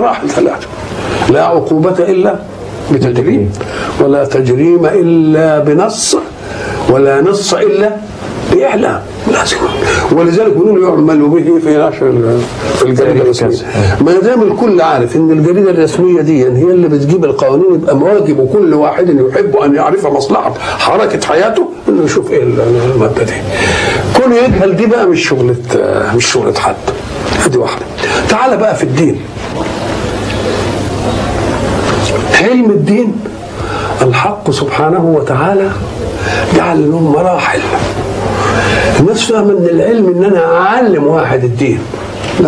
مراحل ثلاثه لا عقوبه الا بتجريم ولا تجريم الا بنص ولا نص الا باعلام لازم ولذلك بنقول يعمل به في نشر ال- في الجريده الرسميه ما دام الكل عارف ان الجريده الرسميه دي هي اللي بتجيب القوانين يبقى واجب كل واحد يحب ان يعرف مصلحه حركه حياته انه يشوف ايه الماده دي كون يجهل دي بقى مش شغله مش شغله حد ادي واحده تعال بقى في الدين علم الدين الحق سبحانه وتعالى جعل له مراحل الناس فاهمه ان العلم ان انا اعلم واحد الدين لا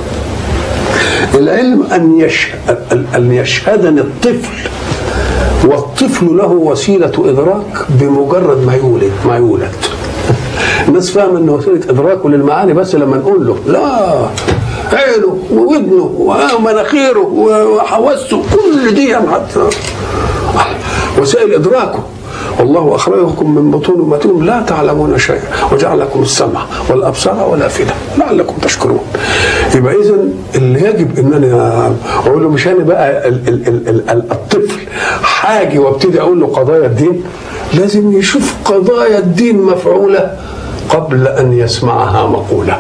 العلم ان يشهد ان يشهدني الطفل والطفل له وسيله ادراك بمجرد ما يولد ما يولد الناس فاهمه ان وسيله ادراكه للمعاني بس لما نقول له لا عينه وودنه ومناخيره وحواسه كل دي حتى وسائل ادراكه والله اخرجكم من بطون امهاتكم لا تعلمون شيئا وجعل لكم السمع والابصار والافئده لعلكم تشكرون يبقى اذا اللي يجب ان انا اقول له مش انا بقى ال ال ال ال ال الطفل حاجي وابتدي اقول له قضايا الدين لازم يشوف قضايا الدين مفعوله قبل ان يسمعها مقوله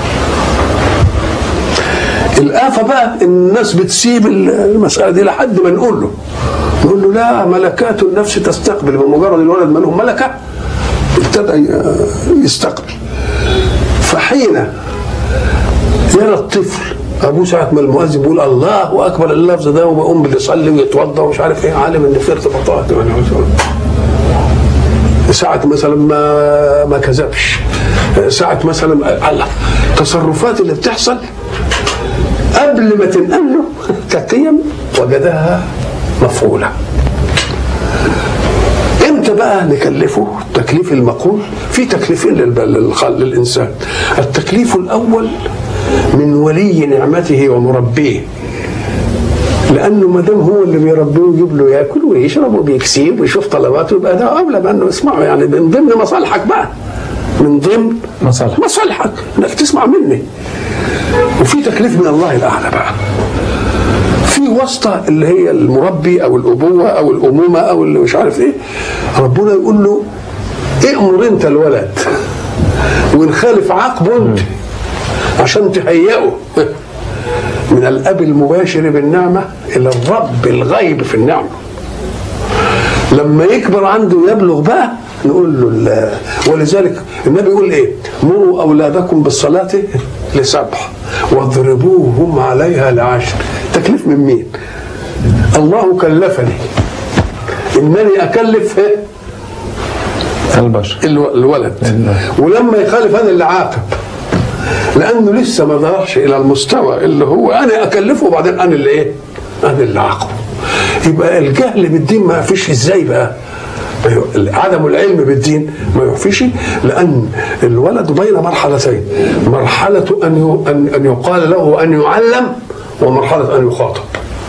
الآفة بقى الناس بتسيب المسألة دي لحد ما نقول له نقول له لا ملكات النفس تستقبل بمجرد الولد ما لهم ملكة ابتدى يستقبل فحين يرى الطفل ابوه ساعه ما المؤذن بيقول الله اكبر اللفظ ده وبيقوم بيصلي ويتوضا ومش عارف ايه عالم ان في ارتباطات ساعة مثلا ما ما كذبش ساعة مثلا الله التصرفات اللي بتحصل قبل ما تنقل له كقيم وجدها مفعولة امتى بقى نكلفه التكليف المقول في تكليفين للإنسان التكليف الأول من ولي نعمته ومربيه لانه ما دام هو اللي بيربيه ويجيب له ياكل ويشرب وبيكسيه ويشوف طلباته يبقى ده اولى بانه يسمعه يعني من ضمن مصالحك بقى من ضمن مصالح مصالحك انك تسمع مني وفي تكليف من الله الاعلى بقى في واسطه اللي هي المربي او الابوه او الامومه او اللي مش عارف ايه ربنا يقول له امر انت الولد وان خالف عاقبه انت عشان تهيئه من الاب المباشر بالنعمه الى الرب الغيب في النعمه لما يكبر عنده يبلغ بقى نقول له لا. ولذلك النبي يقول ايه مروا اولادكم بالصلاه لسبع واضربوهم عليها لعشر تكليف من مين الله كلفني انني اكلف إيه؟ البشر الو- الولد ولما يخالف انا اللي عاقب لانه لسه ما ظهرش الى المستوى اللي هو انا اكلفه وبعدين انا اللي ايه؟ انا اللي عاقبه يبقى الجهل بالدين ما فيش ازاي بقى؟ ما ي- عدم العلم بالدين ما يوفيش لان الولد بين مرحلتين مرحله ان ي- ان ان يقال له ان يعلم ومرحله ان يخاطب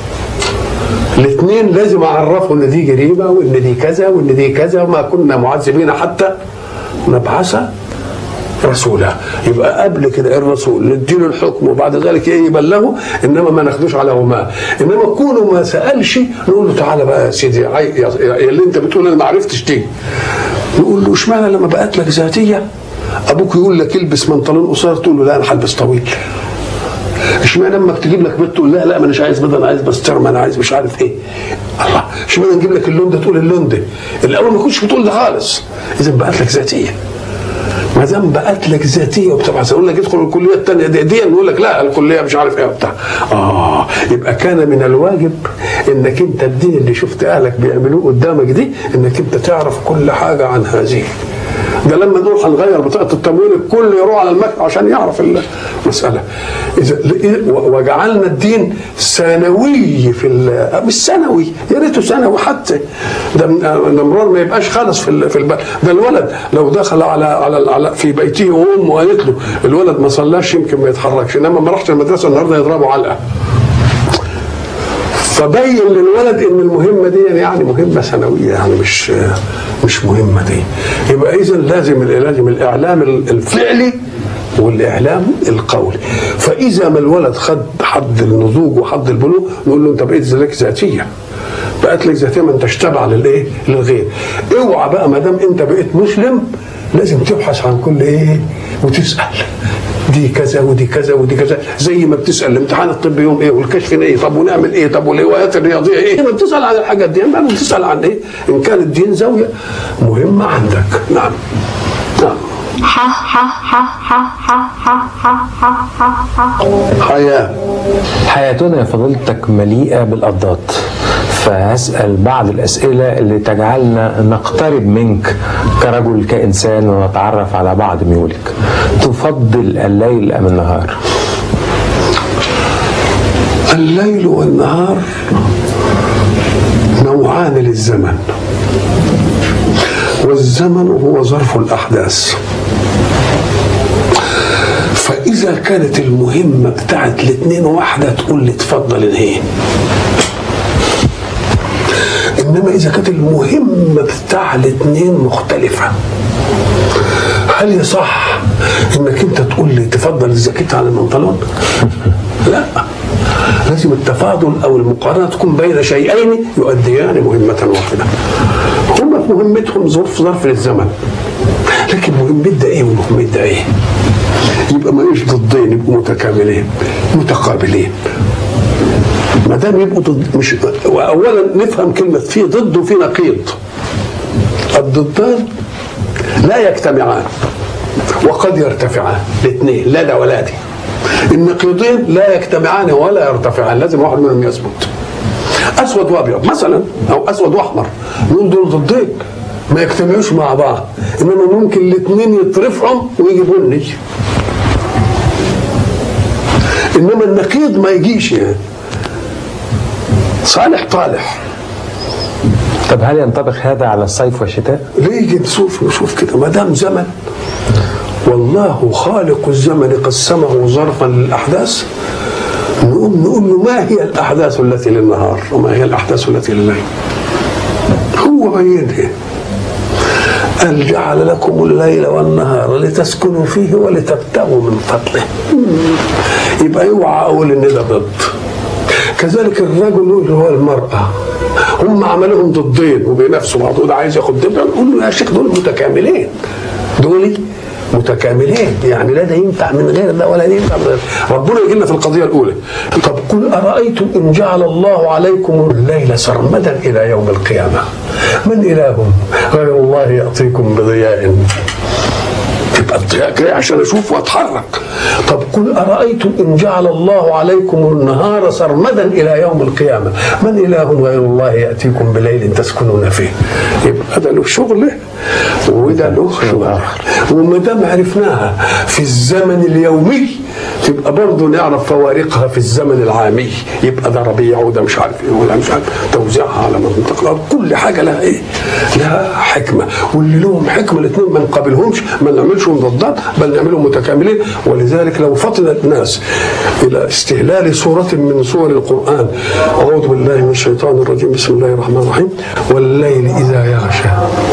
الاثنين لازم اعرفه ان دي جريمه وان دي كذا وان دي كذا وما كنا معذبين حتى نبعث رسولا يبقى قبل كده الرسول نديله الحكم وبعد ذلك ايه يبلغه انما ما ناخدوش على وما انما كونه ما سالش نقول له تعالى بقى يا سيدي عي- يا يا اللي انت بتقول انا ما عرفتش دي نقول له اشمعنى لما بقت لك ذاتيه ابوك يقول لك البس بنطلون قصير تقول له لا انا هلبس طويل اشمعنى امك تجيب لك بيت تقول لا لا ما اناش عايز بدل انا عايز بسترم انا عايز مش عارف ايه الله اشمعنى نجيب لك اللون ده تقول اللون ده الاول ما كنتش بتقول ده خالص اذا بقت لك ذاتيه ما دام بقت لك ذاتيه وبتاع اقول لك ادخل الكليه الثانيه دي, دي نقول لك لا الكليه مش عارف ايه وبتاع اه يبقى كان من الواجب انك انت الدين اللي شفت اهلك بيعملوه قدامك دي انك انت تعرف كل حاجه عن هذه ده لما نروح نغير بطاقه التموين الكل يروح على المكتب عشان يعرف المساله اذا وجعلنا الدين ثانوي في ال- مش ثانوي يا ريته ثانوي حتى ده ده مرار ما يبقاش خالص في ال- في البلد ده الولد لو دخل على على, على في بيته وامه قالت له الولد ما صلاش يمكن ما يتحركش انما ما راحش المدرسه النهارده يضربه علقه فبين للولد ان المهمه دي يعني مهمه ثانويه يعني مش مش مهمه دي يبقى اذا لازم لازم الاعلام الفعلي والاعلام القولي فاذا ما الولد خد حد النضوج وحد البلوغ نقول له انت بقيت لك ذاتيه بقت لك ذاتيه ما انتش تابعه للايه للغير اوعى بقى ما دام انت بقيت مسلم لازم تبحث عن كل ايه وتسال دي كذا ودي كذا ودي كذا زي ما بتسال الامتحان الطبي يوم ايه والكشف ايه طب ونعمل ايه طب والهوايات الرياضيه ايه ما بتسال عن الحاجات دي ما بتسال عن ايه ان كان الدين زاويه مهمه عندك نعم نعم حياه حياتنا يا فضيلتك مليئة بالأضداد فهسأل بعض الأسئلة اللي تجعلنا نقترب منك كرجل كإنسان ونتعرف على بعض ميولك تفضل الليل أم النهار الليل والنهار نوعان للزمن والزمن هو ظرف الأحداث فإذا كانت المهمة بتاعت الاتنين واحدة تقول لي تفضل الايه إنما إذا كانت المهمة بتاع الاتنين مختلفة هل يصح انك انت تقول لي تفضل الزكيت على البنطلون؟ لا لازم التفاضل او المقارنه تكون بين شيئين يؤديان مهمه واحده. هم مهمتهم ظرف ظرف للزمن. لكن مهمة ده ايه ومهمة ده ايه؟ يبقى ما يش ضدين يبقوا متكاملين متقابلين. ما دام يبقوا ضد مش واولا نفهم كلمه في ضد وفي نقيض. الضدان لا يجتمعان وقد يرتفعان الاثنين لا ده ولا دي النقيضين لا يجتمعان ولا يرتفعان لازم واحد منهم يثبت اسود وابيض مثلا او اسود واحمر نقول دول ضدين ما يجتمعوش مع بعض انما ممكن الاثنين يترفعوا ويجيبوا لي انما النقيض ما يجيش يعني صالح طالح طب هل ينطبق هذا على الصيف والشتاء؟ ليه نشوف نشوف كده ما دام زمن والله خالق الزمن قسمه ظرفا للاحداث نقوم نقول له ما هي الاحداث التي للنهار وما هي الاحداث التي لليل هو بينها قال جعل لكم الليل والنهار لتسكنوا فيه ولتبتغوا من فضله يبقى اوعى اقول ان ده ضد كذلك الرجل هو المرأة هم عملهم ضدين وبينافسوا بعض وده عايز ياخد دبل نقول له يا شيخ دول متكاملين دول متكاملين يعني لا ده ينفع من غير ده ولا ده ينفع من غير ربنا يجي لنا في القضيه الاولى طب قل ارايتم ان جعل الله عليكم الليل سرمدا الى يوم القيامه من اله غير الله ياتيكم بضياء يبقى الضياء جاي عشان اشوف واتحرك طب قل ارايتم ان جعل الله عليكم النهار سرمدا الى يوم القيامه من اله غير الله ياتيكم بليل تسكنون فيه يبقى ده له شغل وده له شغل وما دام عرفناها في الزمن اليومي تبقى برضه نعرف فوارقها في الزمن العامي يبقى ده ربيع وده مش عارف ايه ولا مش عارف توزيعها على منطقه الارض كل حاجه لها ايه؟ لها حكمه واللي لهم حكمه الاثنين ما نقابلهمش ما نعملش ضدات بل نعملهم متكاملين ولذلك لو فطن الناس الى استهلال سوره من سور القران اعوذ بالله من الشيطان الرجيم بسم الله الرحمن الرحيم والليل اذا يغشى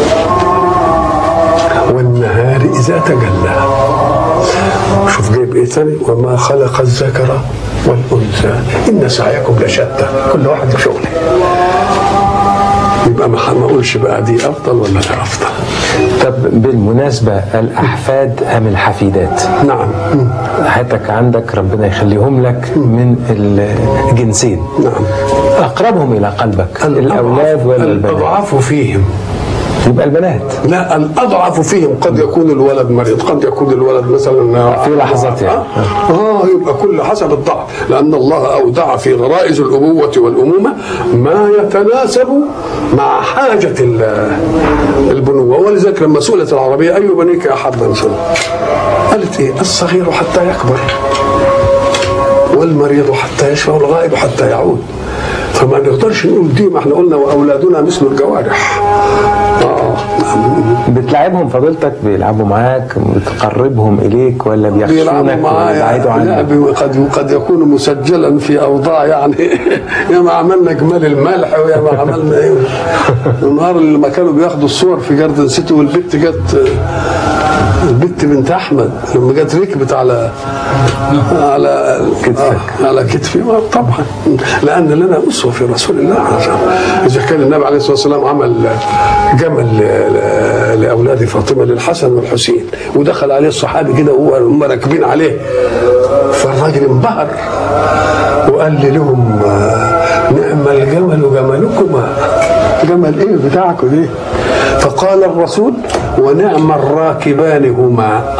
والنهار اذا تجلى شوف جايب ايه تاني وما خلق الذكر والانثى ان سعيكم لشتى كل واحد في شغله يبقى ما ما اقولش بقى دي افضل ولا ده افضل طب بالمناسبة الأحفاد أم الحفيدات؟ نعم حياتك عندك ربنا يخليهم لك من الجنسين نعم أقربهم إلى قلبك الأولاد ولا البنات؟ الاضعاف فيهم يبقى البنات لا الاضعف فيهم قد يكون الولد مريض قد يكون الولد مثلا في لحظات يعني. اه آه، يبقى كل حسب الضعف لان الله اودع في غرائز الابوه والامومه ما يتناسب مع حاجه ال- البنوه ولذلك لما سئلت العربيه اي بنيك احب مثلا قالت ايه الصغير حتى يكبر والمريض حتى يشفى والغائب حتى يعود فما نقدرش نقول دي ما احنا قلنا واولادنا مثل الجوارح اه بتلعبهم فضيلتك بيلعبوا معاك بتقربهم إليك ولا بيلعبوا بيخشونك معايا ويبعدوا عنك؟ لعب قد قد يكون مسجلا في اوضاع يعني يا ما عملنا جمال الملح ويا ما عملنا ايه النهار اللي ما كانوا بياخدوا الصور في جاردن سيتي والبت جت البت بنت احمد لما جت ركبت على على كتفك. آه على كتفي آه، طبعا لان لنا اسوه في رسول الله اذا كان النبي عليه الصلاه والسلام عمل جمل ل- لاولاد فاطمه للحسن والحسين ودخل عليه الصحابي كده وهو هم راكبين عليه فالراجل انبهر وقال لي لهم آه، نعم الجمل جملكما جمل ايه بتاعكم دي فقال الرسول ونعم الراكبان هما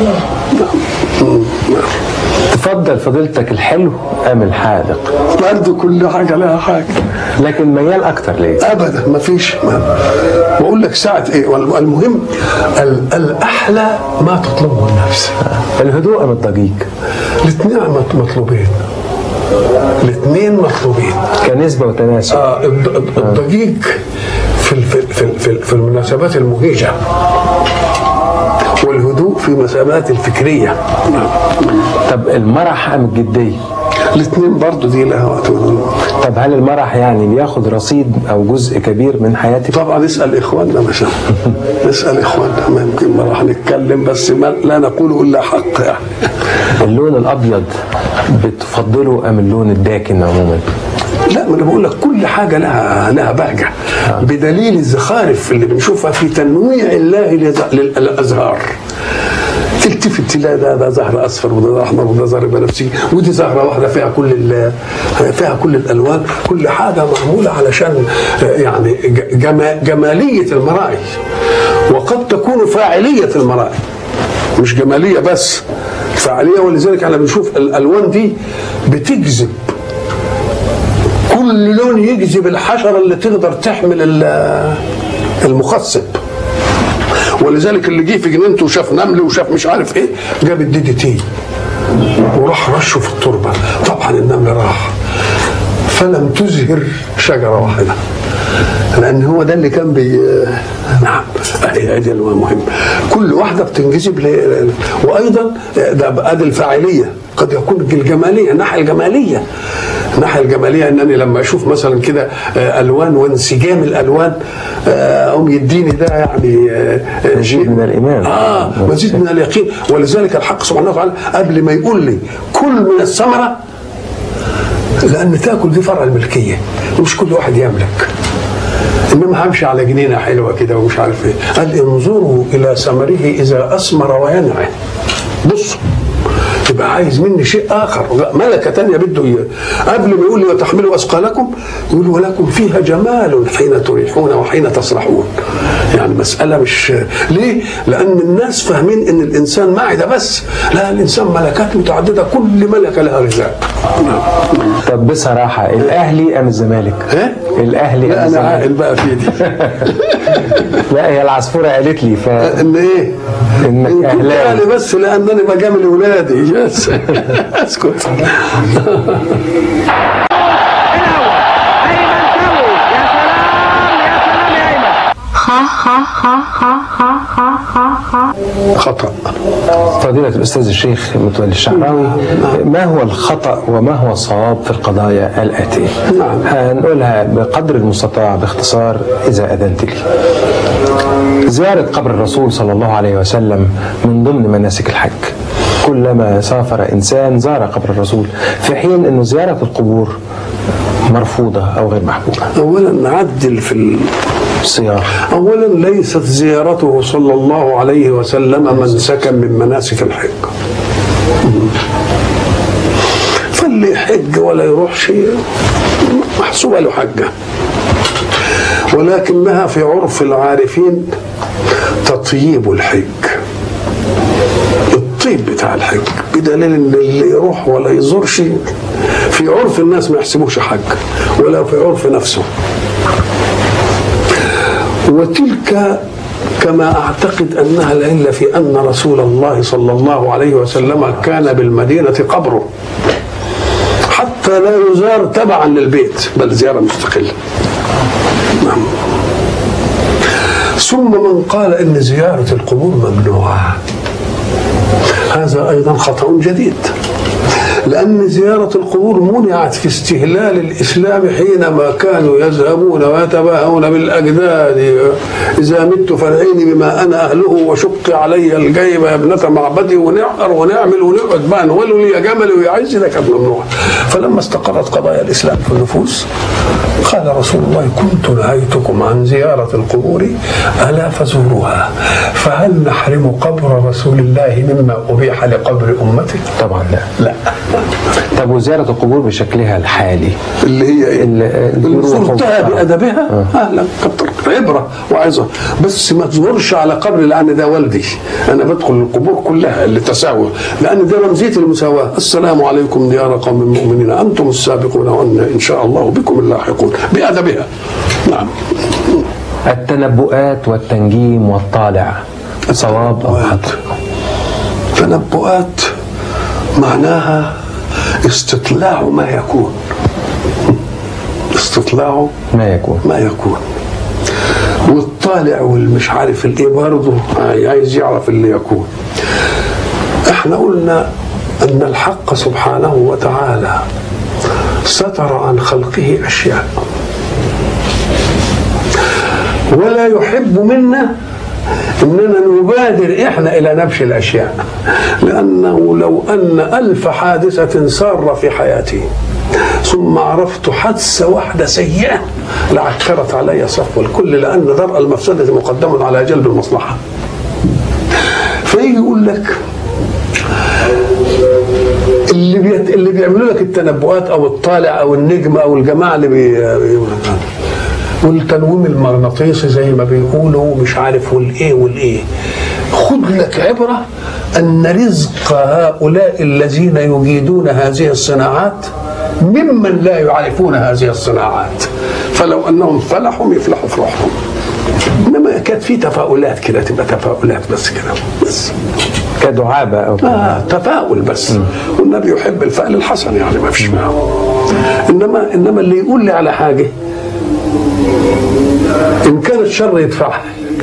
تفضل فضيلتك الحلو ام الحادق برضه كل حاجه لها حاجه لكن ميال اكتر ليه ابدا ما فيش ما بقول لك ساعه ايه وال- المهم ال- الاحلى ما تطلبه النفس الهدوء ام الضجيج الاثنين مطلوبين الاثنين مطلوبين كنسبه وتناسب آه الض- الض- الضجيج في ال- في ال- في ال- في, ال- في المناسبات المهيجه والهدوء في المناسبات الفكريه طب المرح ام الجديه الاثنين برضه دي لها وقت ودول. طب هل المرح يعني بياخد رصيد او جزء كبير من حياتك طبعا اسال اخواننا مش اسال اخواننا ما يمكن ما راح نتكلم بس ما لا نقول الا حق يعني اللون الابيض بتفضله ام اللون الداكن عموما لا ما انا بقول لك كل حاجه لها لها بهجه بدليل الزخارف اللي بنشوفها في تنويع الله لز- للازهار تلتفت تلاقي ده ده زهر اصفر وده زهر احمر وده زهر بنفسجي ودي زهره واحده فيها كل ال- فيها كل الالوان كل حاجه معموله علشان يعني ج- جما جماليه المرائي وقد تكون فاعليه المرائي مش جماليه بس فاعليه ولذلك احنا بنشوف الالوان دي بتجذب كل لون يجذب الحشره اللي تقدر تحمل ال- المخصب ولذلك اللي جه في جنينته وشاف نمل وشاف مش عارف ايه جاب الدي دي تي وراح رشه في التربه طبعا النمل راح فلم تزهر شجره واحده لان هو ده اللي كان بي نعم هي هي دي المهم كل واحده بتنجذب ل... وايضا ده ادي الفاعليه قد يكون الجماليه الناحيه الجماليه الناحيه الجماليه انني لما اشوف مثلا كده آه، الوان وانسجام الالوان آه، اقوم يديني ده يعني آه، آه، مزيد من الإيمان. اه مزيد من اليقين ولذلك الحق سبحانه وتعالى قبل ما يقول لي كل من الثمره لان تاكل دي فرع الملكيه مش كل واحد يملك انما همشي على جنينه حلوه كده ومش عارف ايه قال انظروا الى ثمره اذا اثمر وينعم بصوا يبقى عايز مني شيء اخر لا، ملكه تانية بده اياه قبل ما يقول لي وتحملوا اثقالكم يقول ولكم فيها جمال حين تريحون وحين تسرحون يعني مساله مش ليه؟ لان الناس فاهمين ان الانسان معده بس لا الانسان ملكات متعدده كل ملكه لها رزاق طب بصراحه الاهلي ام الزمالك ايه؟ الاهلي لا ام انا الزمالك عاقل بقى في دي لا هي العصفوره قالت لي ف ان ايه؟ إنك إن كنت أهلاوي. أهلي بس لانني بجامل ولادي بس اسكت خطأ فضيلة الأستاذ الشيخ متولي الشعراوي ما هو الخطأ وما هو الصواب في القضايا الآتية نعم. هنقولها بقدر المستطاع باختصار إذا أذنت لي زيارة قبر الرسول صلى الله عليه وسلم من ضمن مناسك الحج كلما سافر إنسان زار قبر الرسول في حين أن زيارة القبور مرفوضة أو غير محبوبة اولا نعدل في الصياغة اولا ليست زيارته صلى الله عليه وسلم منسكا من مناسك الحج فاللي يحج ولا يروح شيء محسوبه له حجه ولكنها في عرف العارفين تطيب الحج الطيب بتاع الحج بدليل ان اللي يروح ولا يزور شيء في عرف الناس ما يحسبوش حج ولا في عرف نفسه وتلك كما اعتقد انها العله في ان رسول الله صلى الله عليه وسلم كان بالمدينه قبره حتى لا يزار تبعا للبيت بل زياره مستقله نعم. ثم من قال ان زياره القبور ممنوعه هذا ايضا خطا جديد لأن زيارة القبور منعت في استهلال الإسلام حينما كانوا يذهبون ويتباهون بالأجداد إذا مت فادعيني بما أنا أهله وشق علي الجيب يا ابنة معبدي ونعر ونعمل ونقعد بقى نولوا لي يا جمل ويا عز ده كان ممنوع فلما استقرت قضايا الإسلام في النفوس قال رسول الله كنت نهيتكم عن زيارة القبور ألا فزوروها فهل نحرم قبر رسول الله مما أبيح لقبر أمته طبعا لا لا طب وزيارة القبور بشكلها الحالي اللي هي ايه؟ ال- اللي الروح زرتها والفرح. بادبها اهلا كتر عبره وعظه بس ما تزورش على قبر لان ده والدي انا بدخل القبور كلها اللي تساوي لان ده رمزيه المساواه السلام عليكم ديار قوم مؤمنين انتم السابقون وان ان شاء الله بكم اللاحقون بادبها نعم التنبؤات والتنجيم والطالع صواب أو خطأ تنبؤات معناها استطلاع ما يكون استطلاع ما يكون ما يكون والطالع والمش عارف الايه برضه عايز يعرف اللي يكون احنا قلنا ان الحق سبحانه وتعالى ستر عن خلقه اشياء ولا يحب منا اننا نبادر احنا الى نبش الاشياء لانه لو ان الف حادثه سار في حياتي ثم عرفت حادثه واحده سيئه لعكرت علي صفو الكل لان درء المفسده مقدم على جلب المصلحه فيجي يقول لك اللي بيت... اللي بيعملوا لك التنبؤات او الطالع او النجم او الجماعه اللي بي... بي- والتنويم المغناطيسي زي ما بيقولوا مش عارف والايه والايه خذ لك عبره ان رزق هؤلاء الذين يجيدون هذه الصناعات ممن لا يعرفون هذه الصناعات فلو انهم فلحوا يفلحوا في روحهم انما كانت في تفاؤلات كده تبقى تفاؤلات بس كده بس كدعابة أو آه تفاؤل بس والنبي يحب الفأل الحسن يعني ما فيش معه انما انما اللي يقول لي على حاجه ان كان الشر يدفعها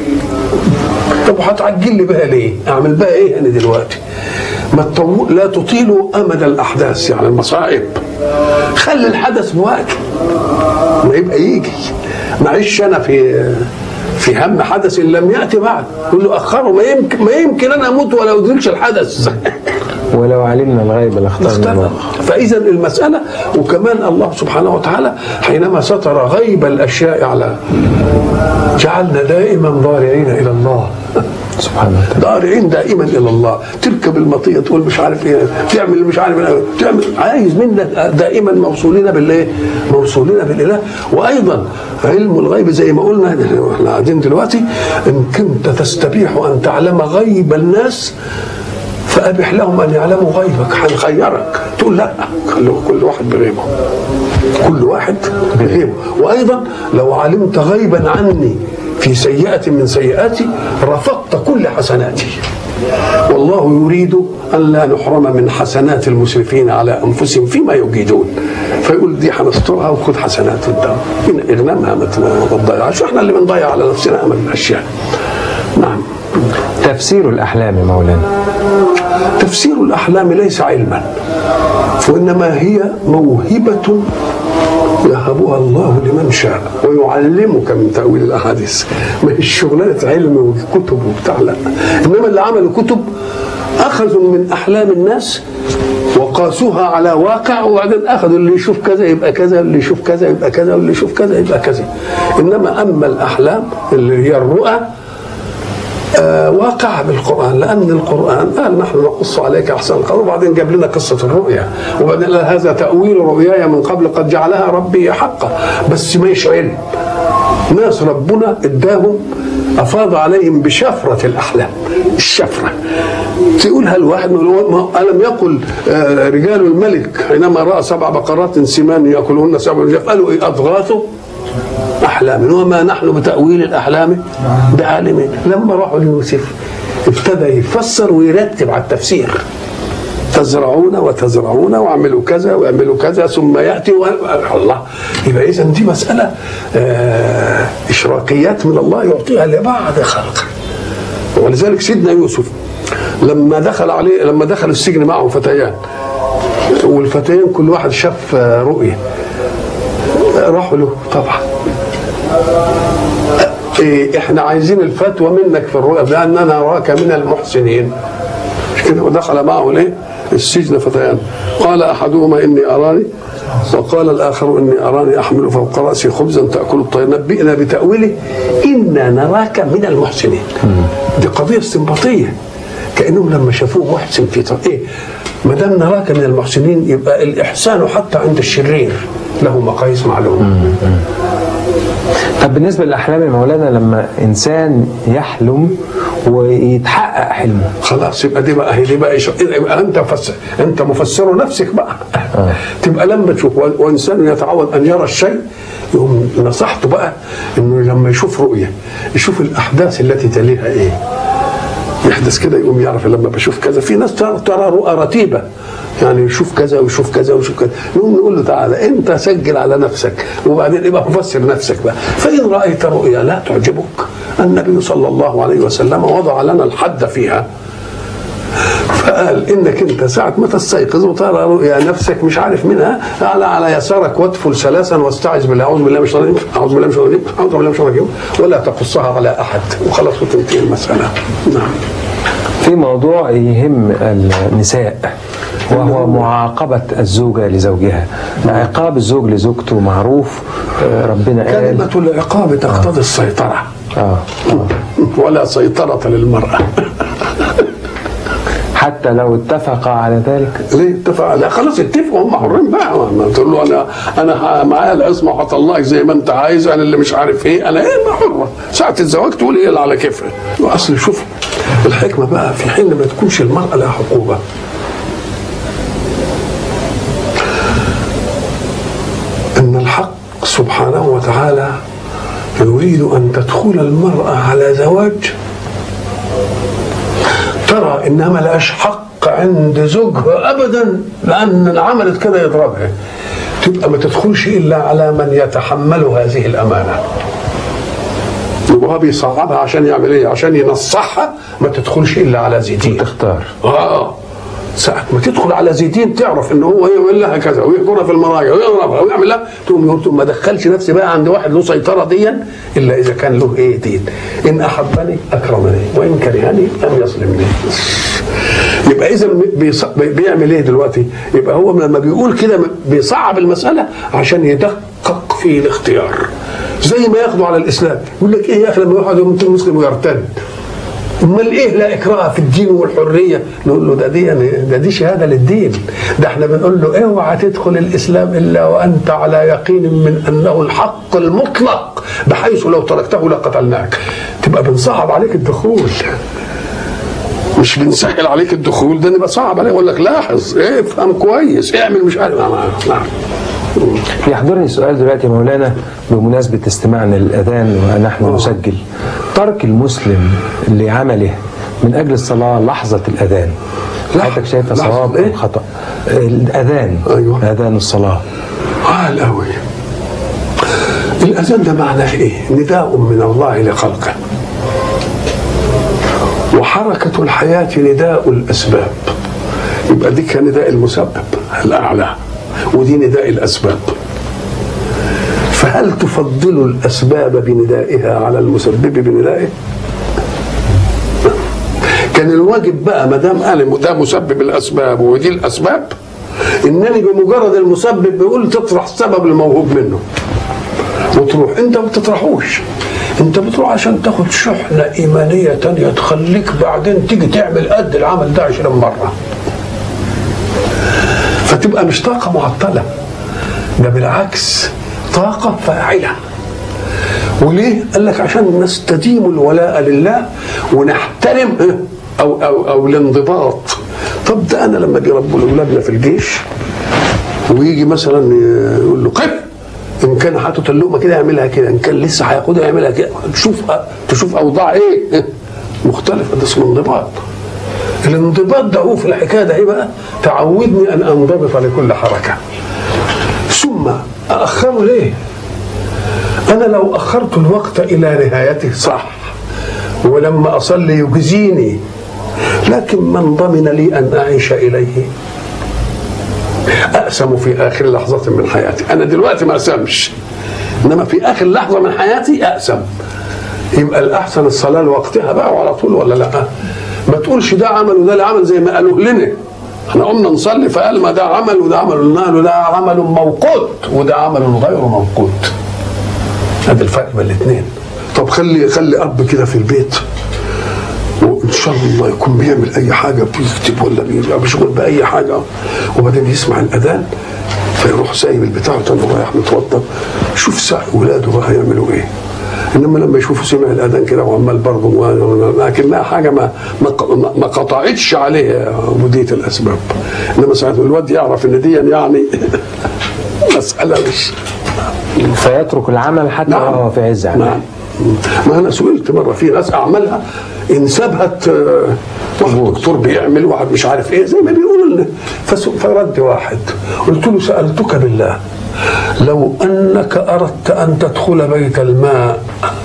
طب هتعجل لي بها ليه؟ اعمل بها ايه انا دلوقتي؟ ما تطو... لا تطيلوا امد الاحداث يعني المصائب خلي الحدث بوقته ما يبقى يجي معيش انا في في هم حدث إن لم ياتي بعد يقول له اخره ما يمكن ما يمكن انا اموت ولا ادركش الحدث ولو علمنا الغيب لاخترنا اختلف الله فاذا المساله وكمان الله سبحانه وتعالى حينما ستر غيب الاشياء على جعلنا دائما ضارعين الى الله سبحانه وتعالى ضارعين دائما الى الله تركب المطيه تقول مش عارف ايه تعمل مش عارف ايه تعمل عايز منك دائما موصولين بالايه؟ موصولين بالاله وايضا علم الغيب زي ما قلنا احنا قاعدين دلوقتي ان كنت تستبيح ان تعلم غيب الناس فابح لهم ان يعلموا غيبك هنخيرك تقول لا خلوا كل واحد بغيبه كل واحد بغيبه وايضا لو علمت غيبا عني في سيئة من سيئاتي رفضت كل حسناتي والله يريد أن لا نحرم من حسنات المسرفين على أنفسهم فيما يجيدون فيقول دي هنسترها وخد حسنات قدام إن اغنمها ما ما تضيعش احنا اللي بنضيع على نفسنا أمل الأشياء نعم تفسير الأحلام مولانا تفسير الأحلام ليس علما وإنما هي موهبة يهبها الله لمن شاء ويعلمك من تأويل الأحاديث ما هي شغلانة علم وكتب وبتاع لا إنما اللي عملوا كتب أخذوا من أحلام الناس وقاسوها على واقع وبعدين أخذوا اللي يشوف كذا يبقى كذا اللي يشوف كذا يبقى كذا واللي يشوف كذا يبقى كذا إنما أما الأحلام اللي هي الرؤى آه، واقع بالقرآن لأن القرآن قال نحن نقص عليك أحسن القول وبعدين جاب لنا قصة الرؤيا وبعدين قال هذا تأويل رؤياي من قبل قد جعلها ربي حقا بس مش علم ناس ربنا اداهم أفاض عليهم بشفرة الأحلام الشفرة تقولها الواحد من الو- ما هو ألم يقل آه، رجال الملك حينما رأى سبع بقرات سمان يأكلهن سبع رجال قالوا إيه أضغاث أحلام وما نحن بتأويل الأحلام بعالمين لما راحوا ليوسف ابتدى يفسر ويرتب على التفسير تزرعون وتزرعون واعملوا كذا واعملوا كذا ثم ياتي و... الله يبقى اذا دي مساله آه اشراقيات من الله يعطيها لبعض خلقه ولذلك سيدنا يوسف لما دخل عليه لما دخل السجن معه فتيان والفتيين كل واحد شاف رؤيه راحوا له طبعا إيه احنا عايزين الفتوى منك في الرؤيا باننا نراك من المحسنين مش كده ودخل معه الايه السجن فتيان قال احدهما اني اراني وقال الاخر اني اراني احمل فوق راسي خبزا تاكل الطير نبئنا بتاويله انا نراك من المحسنين دي قضيه استنباطيه كانهم لما شافوه محسن في طريق ايه ما دام نراك من المحسنين يبقى الاحسان حتى عند الشرير له مقاييس معلومه طب بالنسبه للاحلام يا مولانا لما انسان يحلم ويتحقق حلمه خلاص يبقى دي بقى هي دي بقى إيش- يبقى انت فسر انت مفسر نفسك بقى تبقى لما تشوف وإن- وانسان يتعود ان يرى الشيء يقوم نصحته بقى انه لما يشوف رؤيه يشوف الاحداث التي تليها ايه يحدث كده يقوم يعرف لما بشوف كذا في ناس ترى, ترى رؤى رتيبه يعني يشوف كذا ويشوف كذا ويشوف كذا نقوم نقول له تعالى انت سجل على نفسك وبعدين ابقى مفسر نفسك بقى فان رايت رؤيا لا تعجبك النبي صلى الله عليه وسلم وضع لنا الحد فيها فقال انك انت ساعه ما تستيقظ وترى رؤيا نفسك مش عارف منها على على يسارك وادفل ثلاثا واستعذ بالله اعوذ بالله من الشيطان الرجيم اعوذ بالله من الشيطان الرجيم اعوذ بالله من الشيطان الرجيم ولا تقصها على احد وخلاص وتنتهي المساله نعم في موضوع يهم النساء وهو معاقبة الزوجة لزوجها عقاب الزوج لزوجته معروف آه، ربنا قال كلمة العقاب تقتضي السيطرة آه. ولا سيطرة للمرأة حتى لو اتفق على ذلك ليه اتفق لا خلاص اتفقوا هم حرين بقى ما تقول له انا انا ه- معايا العصمه وهطلقك زي ما انت عايز انا اللي مش عارف ايه انا ايه ما حره ساعه الزواج تقول ايه اللي على كيفها واصل شوف الحكمه بقى في حين ما تكونش المراه لها حقوبه ان الحق سبحانه وتعالى يريد ان تدخل المراه على زواج ترى انها ما لهاش حق عند زوجها ابدا لان عملت كده يضربها تبقى ما تدخلش الا على من يتحمل هذه الامانه يبقى هو بيصعبها عشان يعمل ايه؟ عشان ينصحها ما تدخلش الا على زيتين تختار اه ساعة ما تدخل على زيتين تعرف ان هو يعمل لها كذا ويحضرها في المراجع ويضربها ويعمل لها تقوم تقوم ما دخلش نفسي بقى عند واحد له سيطره ديا الا اذا كان له ايه دين ان احبني اكرمني وان كرهني لم يظلمني يبقى اذا بيص- بيعمل ايه دلوقتي؟ يبقى هو لما بيقول كده بيصعب المساله عشان يدقق في الاختيار زي ما ياخدوا على الاسلام يقول لك ايه يا اخي لما واحد يموت مسلم ويرتد امال ايه لا اكراه في الدين والحريه نقول له ده دي يعني ده دي شهاده للدين ده احنا بنقول له اوعى تدخل الاسلام الا وانت على يقين من انه الحق المطلق بحيث لو تركته لقتلناك تبقى بنصعب عليك الدخول مش بنسهل عليك الدخول ده نبقى صعب عليك اقول لك لاحظ ايه افهم كويس اعمل مش عارف نعم يحضرني سؤال دلوقتي يا مولانا بمناسبة استماعنا للأذان ونحن نسجل ترك المسلم لعمله من أجل الصلاة لحظة الأذان لحظة- حضرتك شايفة لحظة صواب إيه؟ أو خطأ الأذان أيوة. أذان الصلاة عال قوي الاذان ده معناه ايه نداء من الله لخلقه وحركة الحياة نداء الأسباب يبقى دي كان نداء المسبب الأعلى ودي نداء الأسباب فهل تفضل الأسباب بندائها على المسبب بندائه؟ كان الواجب بقى ما دام قال ده مسبب الأسباب ودي الأسباب إنني بمجرد المسبب بيقول تطرح السبب الموهوب منه وتروح انت ما بتطرحوش انت بتروح عشان تاخد شحنة إيمانية تانية تخليك بعدين تيجي تعمل قد العمل ده 20 مرة فتبقى مش طاقة معطلة ده بالعكس طاقة فاعلة وليه؟ قال لك عشان نستديم الولاء لله ونحترم او او او الانضباط طب ده انا لما بيربوا اولادنا في الجيش ويجي مثلا يقول له قف ان كان حاطط اللقمه كده يعملها كده ان كان لسه هياخدها يعملها كده تشوف تشوف اوضاع ايه مختلفه ده اسمه انضباط الانضباط ده هو في الحكايه ده ايه بقى تعودني ان انضبط لكل حركه ثم اخره ليه انا لو اخرت الوقت الى نهايته صح ولما اصلي يجزيني لكن من ضمن لي ان اعيش اليه اقسم في اخر لحظه من حياتي انا دلوقتي ما اقسمش انما في اخر لحظه من حياتي اقسم يبقى الاحسن الصلاه لوقتها بقى وعلى طول ولا لا ما تقولش ده عمل وده لا عمل زي ما قالوا لنا احنا قمنا نصلي فقال ما ده عمل وده عمل قلنا له ده عمل موقوت وده عمل غير موقوت هذا الفرق بين الاثنين طب خلي خلي اب كده في البيت وان شاء الله يكون بيعمل اي حاجه بيكتب ولا بيبقى مشغول باي حاجه وبعدين يسمع الاذان فيروح سايب البتاع وتاني رايح متوضى شوف ساعة ولاده بقى هيعملوا ايه انما لما يشوفوا سمع الاذان كده وعمال برضه لكنها حاجه ما ما ما قطعتش عليه عبوديه الاسباب انما ساعه الواد يعرف ان دي يعني مساله مش فيترك العمل حتى نعم. وهو في عز عمله نعم ما انا سئلت مره في ناس اعمالها انسبهت آه، واحد دكتور بيعمل واحد مش عارف ايه زي ما بيقولوا لنا فس- فرد واحد قلت له سالتك بالله لو انك اردت ان تدخل بيت الماء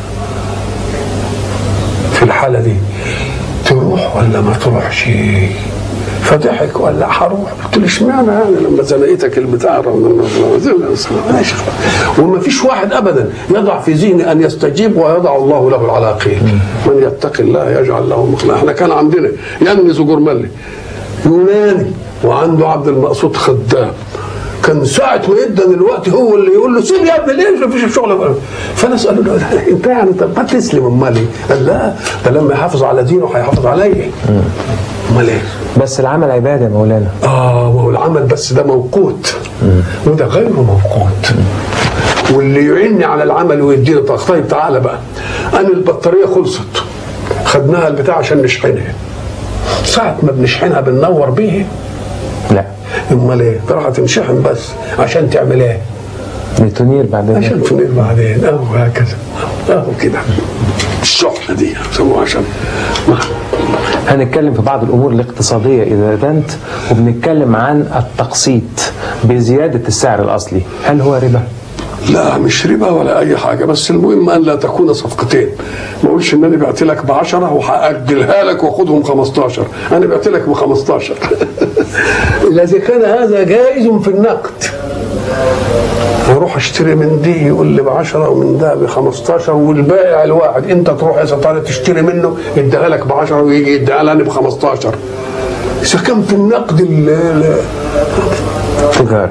في الحاله دي تروح ولا ما تروحش فضحك ولا هروح قلت له اشمعنى يعني لما زنقتك البتاع ماشي وما فيش واحد ابدا يضع في ذهنه ان يستجيب ويضع الله له العلاقين من يتق الله يجعل له مخرجا احنا كان عندنا ينس جرملي يوناني وعنده عبد المقصود خدام كان ساعة ما يدن الوقت هو اللي يقول له سيب يا ابني ليه مفيش شغل فانا اساله له انت يعني طب ما تسلم امال ايه؟ قال لا ده لما يحافظ على دينه هيحافظ عليا امال ايه؟ بس العمل عباده يا مولانا اه ما هو العمل بس ده موقوت وده غير موقوت واللي يعيني على العمل ويديني طاقه طيب تعالى بقى انا البطاريه خلصت خدناها البتاع عشان نشحنها ساعة ما بنشحنها بننور بيه لا امال ايه؟ تروح تنشحن بس عشان تعمل ايه؟ لتنير بعد عشان ذلك تنير بعدين اهو هكذا اهو كده الشحنه دي يسموها عشان ما- هنتكلم في بعض الامور الاقتصاديه اذا دنت وبنتكلم عن التقسيط بزياده السعر الاصلي هل هو ربا؟ لا مش ربا ولا اي حاجه بس المهم ان لا تكون صفقتين ما اقولش ان انا بعت لك ب 10 وهاجلها لك واخدهم 15 انا بعت لك ب 15 اذا كان هذا جائز في النقد اروح اشتري من دي يقول لي ب 10 ومن ده ب 15 والبائع الواحد انت تروح يا ستاره تشتري منه يديها لك ب 10 ويجي يديها لي ب 15 اذا كان في النقد ال- ال- تجاره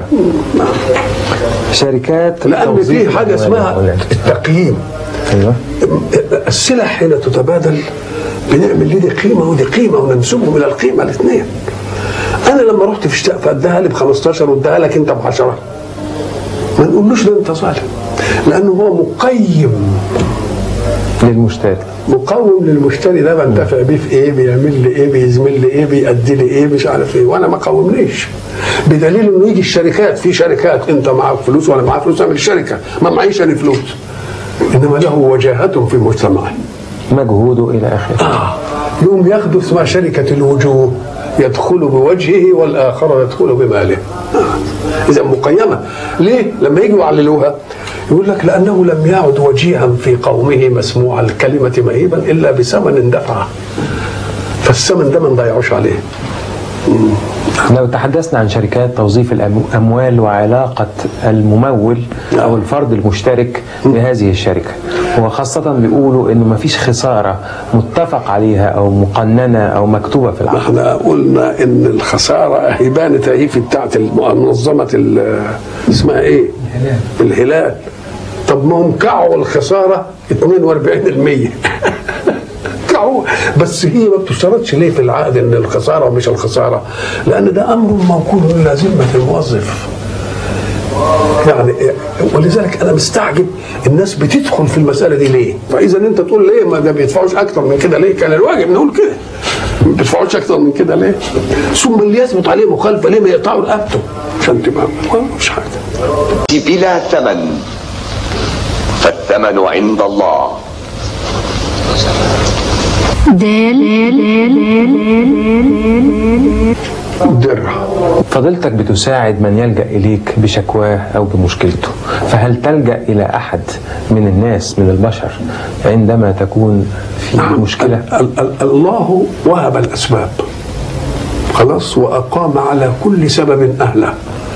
شركات لان توظيف في حاجه الأموال يا اسمها مولانا. التقييم ايوه السلع حين تتبادل بنعمل ليه دي قيمه ودي قيمه وننسبهم الى القيمه الاثنين انا لما رحت في اشتاق فاداها لي ب 15 واداها لك انت ب 10 ما نقولوش ده انت ظالم لانه هو مقيم للمشتري مقوم للمشتري ده بنتفع بيه في ايه بيعمل لي ايه بيزمل لي ايه بيأدي لي ايه مش عارف ايه وانا ما قومنيش بدليل انه يجي الشركات في شركات انت معاك فلوس وانا معاك فلوس اعمل شركه ما معيش انا فلوس انما له وجاهه في مجتمعه مجهوده الى اخره آه. يوم ياخدوا اسمها شركة الوجوه يدخل بوجهه والآخر يدخل بماله آه. إذا مقيمة ليه؟ لما يجوا يعللوها يقول لك لأنه لم يعد وجيها في قومه مسموع الكلمة مهيبا إلا بثمن دفعه فالثمن ده ما نضيعوش عليه لو تحدثنا عن شركات توظيف الأموال وعلاقة الممول أو الفرد المشترك بهذه الشركة وخاصة بيقولوا إنه ما فيش خسارة متفق عليها أو مقننة أو مكتوبة في ما العقد احنا قلنا ان الخساره هي بانت اهي في بتاعت منظمه ال- اسمها ايه؟ الهلال الهلال طب ما هم كعوا الخساره 42% كعوا بس هي ما بتشترطش ليه في العقد ان الخساره ومش الخساره؟ لان ده امر موكول الى ذمه الموظف يعني ولذلك انا مستعجب الناس بتدخل في المساله دي ليه؟ فاذا انت تقول ليه ما ده بيدفعوش اكتر من كده ليه؟ كان الواجب نقول كده ما بيدفعوش اكتر من كده ليه؟ ثم اللي يثبت عليه مخالفه ليه ما يقطعوا رقبته؟ عشان تبقى مش حاجه بلا ثمن فالثمن عند الله درع فضيلتك بتساعد من يلجأ إليك بشكواه أو بمشكلته فهل تلجأ إلى أحد من الناس من البشر عندما تكون في مشكلة ال- ال- الله وهب الاسباب خلاص واقام على كل سبب اهله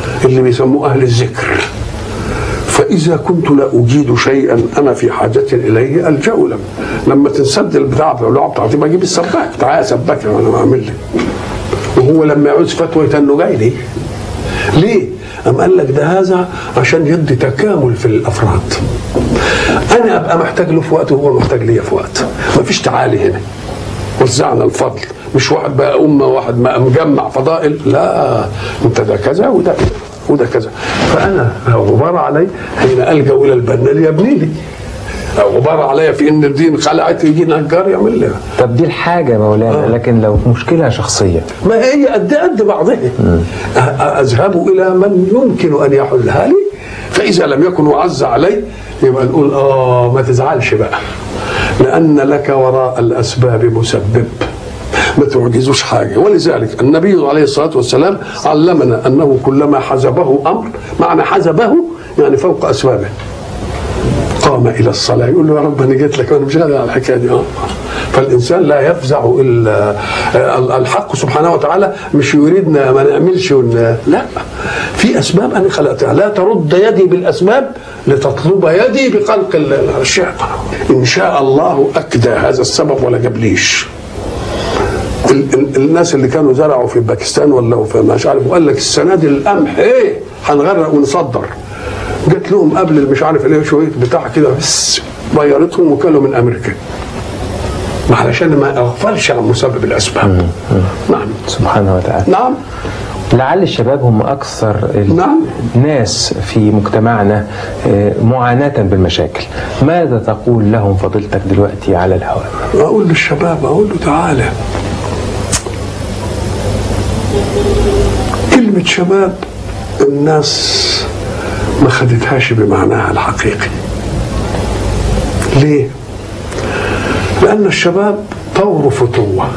اللي بيسموه اهل الذكر فإذا كنت لا أجيد شيئا أنا في حاجة إليه ألجأ له لما تنسد البتاع اللعبة بتاعتي بجيب السباك تعالى يا سباك أنا بعمل لك وهو لما يعوز فتوى انه جاي لي ليه؟ أم قال لك ده هذا عشان يدي تكامل في الأفراد أنا أبقى محتاج له في وقت وهو محتاج ليا في وقت مفيش تعالي هنا وزعنا الفضل مش واحد بقى أمة واحد بقى مجمع فضائل لا أنت ده كذا وده كذا وده كذا فأنا لو غبار علي حين ألجأ إلى البنا ليبني لي أو غبار علي في إن الدين خلعت يجي نجار يعمل لي طب دي الحاجة يا مولانا لكن لو مشكلة شخصية ما هي قد قد بعضها أ- اذهب الى من يمكن ان يحلها لي فاذا لم يكن وعز علي يبقى نقول اه ما تزعلش بقى لان لك وراء الاسباب مسبب ما تعجزوش حاجه ولذلك النبي عليه الصلاه والسلام علمنا انه كلما حزبه امر معنى حزبه يعني فوق اسبابه قام الى الصلاه يقول له يا رب انا جيت لك وانا مش قادر على الحكايه دي اه فالانسان لا يفزع الا آه، الحق سبحانه وتعالى مش يريدنا ما نعملش ون... لا في اسباب انا خلقتها لا ترد يدي بالاسباب لتطلب يدي بخلق ال- الاشياء ان شاء الله اكدى هذا السبب ولا جابليش ال- ال- الناس اللي كانوا زرعوا في باكستان ولا في مش عارف وقال لك السنه دي القمح ايه هنغرق ونصدر جت لهم قبل مش عارف ايه شويه بتاع كده بس غيرتهم وكلوا من امريكا ما علشان ما اغفلش عن مسبب الاسباب نعم سبحانه وتعالى نعم لعل الشباب هم أكثر نعم. الناس في مجتمعنا آه، معاناة بالمشاكل ماذا تقول لهم فضيلتك دلوقتي على الهواء اقول للشباب اقول له تعالى كلمة شباب الناس ما خدتهاش بمعناها الحقيقي ليه؟ لأن الشباب طور فتوة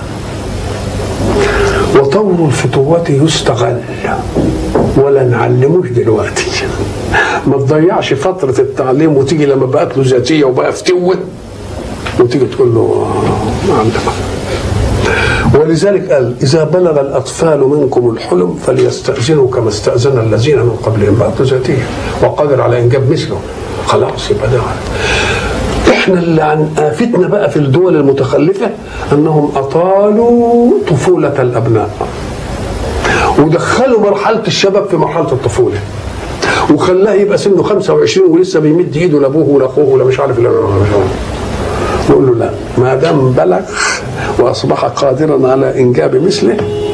وطور الفتوة يستغل ولا نعلموش دلوقتي ما تضيعش فترة التعليم وتيجي لما بقت له ذاتية وبقى فتوة وتيجي تقول له آه، ما عندك ولذلك قال إذا بلغ الأطفال منكم الحلم فليستأذنوا كما استأذن الذين من قبلهم بقت ذاتية وقادر على إنجاب مثله خلاص يبقى ده احنا اللي عن آفتنا بقى في الدول المتخلفة أنهم أطالوا طفولة الأبناء ودخلوا مرحلة الشباب في مرحلة الطفولة وخلاه يبقى سنه 25 ولسه بيمد ايده لابوه ولا اخوه ولا مش عارف لا نقول له لا ما دام بلغ واصبح قادرا على انجاب مثله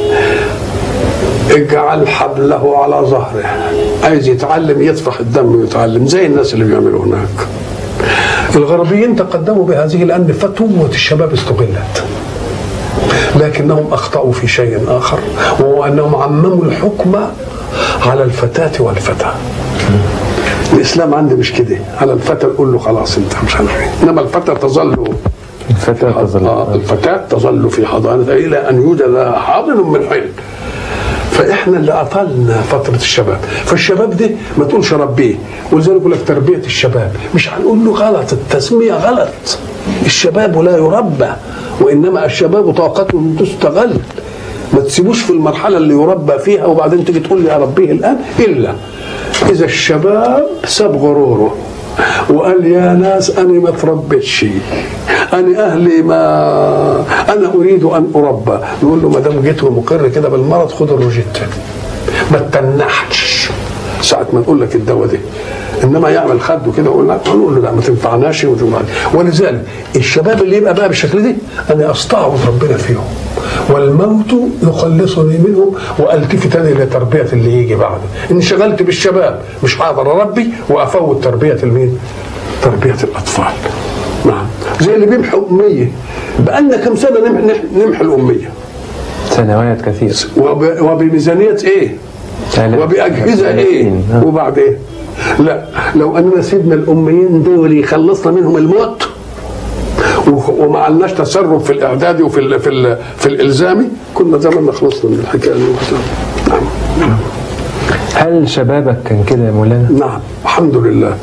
اجعل حبله على ظهره عايز يتعلم يطفح الدم ويتعلم زي الناس اللي بيعملوا هناك الغربيين تقدموا بهذه لان فتوه الشباب استغلت لكنهم اخطاوا في شيء اخر وهو انهم عمموا الحكم على الفتاه والفتى الاسلام عندي مش كده على الفتى نقول له خلاص انت مش عارف ايه انما الفتى تظل الفتاة آه، تظل الفتاة تظل في حضانتها إلى أن يوجد لها حاضن من حلم فإحنا اللي أطلنا فترة الشباب فالشباب ده ما تقولش ربيه ولذلك يقول لك تربية الشباب مش هنقول له غلط التسمية غلط الشباب لا يربى وإنما الشباب طاقته تستغل ما تسيبوش في المرحلة اللي يربى فيها وبعدين تيجي تقول لي أربيه الآن إلا إذا الشباب ساب غروره وقال يا ناس انا ما تربيتش انا اهلي ما انا اريد ان اربى نقول له ما دام جيت ومقر كده بالمرض خد الروجيتا ما تتنحش ساعه ما نقول لك الدواء ده انما يعمل خده كده ويقول لك نقول له لا ما تنفعناش وتنفع- ولذلك الشباب اللي يبقى بقى بالشكل ده انا استعوض ربنا فيهم والموت يخلصني منهم والتفت تاني لتربيه اللي يجي بعده انشغلت بالشباب مش هقدر اربي وافوت تربيه المين؟ تربيه الاطفال نعم زي اللي بيمحوا اميه بقالنا كم سنه نمح نمح- نمحي الاميه سنوات كثيرة وب- وبميزانيه ايه؟ آلاف. وباجهزه ايه؟ آلاف. آه. وبعدين لا لو اننا سيبنا الاميين دول يخلصنا منهم الموت و- وما عندناش تسرب في الاعدادي وفي ال في ال في الالزامي كنا زماننا خلصنا من الحكايه دي نعم هل شبابك كان كده يا مولانا نعم الحمد لله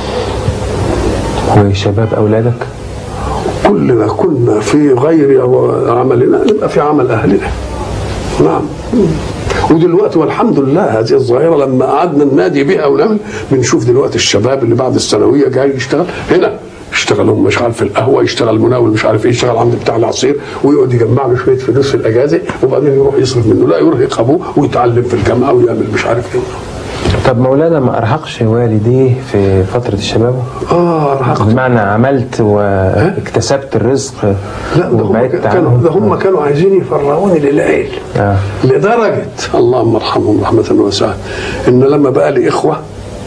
وشباب أولادك كلنا كنا في غير عملنا نبقى في عمل اهلنا نعم ودلوقتي والحمد لله هذه الظاهره لما قعدنا ننادي بها ونعمل بنشوف دلوقتي الشباب اللي بعد الثانويه جاي يشتغل هنا يشتغل هم مش عارف في القهوه يشتغل مناول مش عارف ايه يشتغل عند بتاع العصير ويقعد يجمع له شويه فلوس في الاجازه وبعدين يروح يصرف منه لا يرهق ابوه ويتعلم في الجامعه ويعمل مش عارف ايه طب مولانا ما ارهقش والديه في فتره الشباب؟ اه ارهقت بمعنى عملت واكتسبت الرزق لا ده هم وبعدت كانوا عنهم ده هم كانوا عايزين يفرغوني للعيل آه. لدرجه اللهم ارحمهم رحمه واسعه ان لما بقى لي اخوه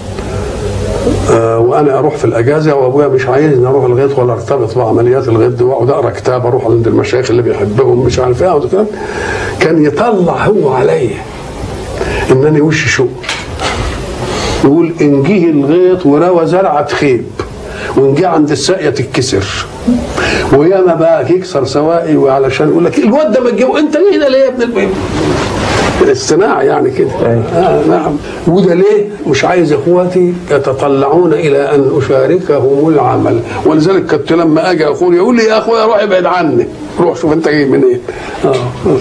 آه وانا اروح في الاجازه وابويا مش عايزني اروح الغيط ولا ارتبط بعمليات الغيط دي واقعد اقرا كتاب اروح عند المشايخ اللي بيحبهم مش عارف ايه وكده. كان يطلع هو عليا انني وش شوق يقول ان جه الغيط وروى زرعه تخيب وان جه عند الساقيه تتكسر وياما بقى يكسر سوائي وعلشان يقول لك الواد ده ما تجيبه انت ليه هنا ليه يا ابن البيت الاصطناع يعني كده أيوة. آه نعم وده ليه مش عايز اخواتي يتطلعون الى ان اشاركهم العمل ولذلك كنت لما اجي اقول يقول لي يا اخويا روح ابعد عني روح شوف انت جاي منين اه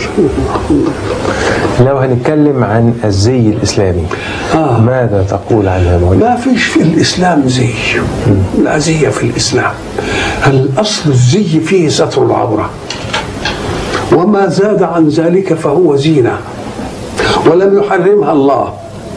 لو هنتكلم عن الزي الاسلامي آه. ماذا تقول عنها مولانا؟ ما فيش في الاسلام زي لا زي في الاسلام الاصل الزي فيه ستر العوره وما زاد عن ذلك فهو زينه ولم يحرمها الله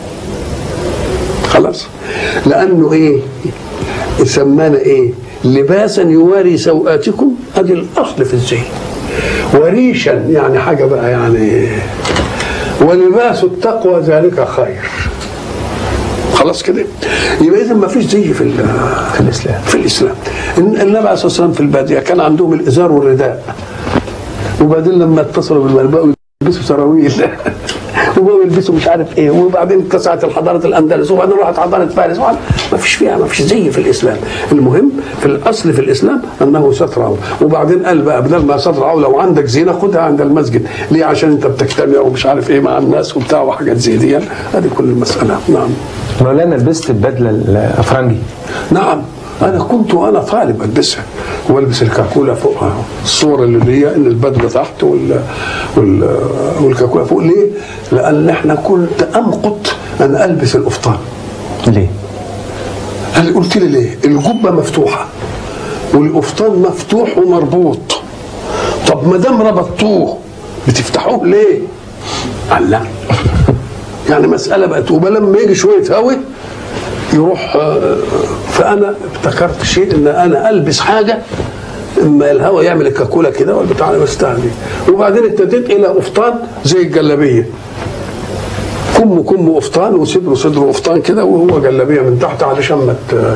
خلاص لانه ايه سمانا ايه لباسا يواري سوآتكم ادي الاصل في الزي وريشا يعني حاجه بقى يعني ولباس التقوى ذلك خير خلاص كده يبقى اذا ما فيش زي في ال- في الاسلام في الاسلام إن النبي عليه الصلاه والسلام في الباديه كان عندهم الازار والرداء وبعدين لما اتصلوا بالمال بقوا يلبسوا سراويل وبقوا يلبسوا مش عارف ايه وبعدين اتسعت الحضاره الاندلس وبعدين راحت حضاره فارس وبعدين ما فيش فيها ما فيش زي في الاسلام المهم في الاصل في الاسلام انه ستر عوره وبعدين قال بقى بدل ما ستر عوره لو عندك زينه خدها عند المسجد ليه عشان انت بتجتمع ومش عارف ايه مع الناس وبتاع وحاجات زي دي هذه كل المساله نعم مولانا لبست البدله الافرنجي نعم انا كنت وانا طالب البسها والبس الكاكولا فوقها الصوره اللي هي ان البدله تحت وال, وال والكاكولا فوق ليه؟ لان احنا كنت امقت ان البس القفطان ليه؟ قال قلت لي ليه؟ الجبه مفتوحه والقفطان مفتوح ومربوط طب ما دام ربطتوه بتفتحوه ليه؟ قال لا يعني مساله بقت وبلما يجي شويه هوا يروح آه، فانا افتكرت شيء ان انا البس حاجه اما الهواء يعمل الكاكولا كده والبتاع انا مستهدي وبعدين ابتديت الى قفطان زي الجلابيه كم كم قفطان وصدره صدره قفطان كده وهو جلابيه من تحت علشان ما ت-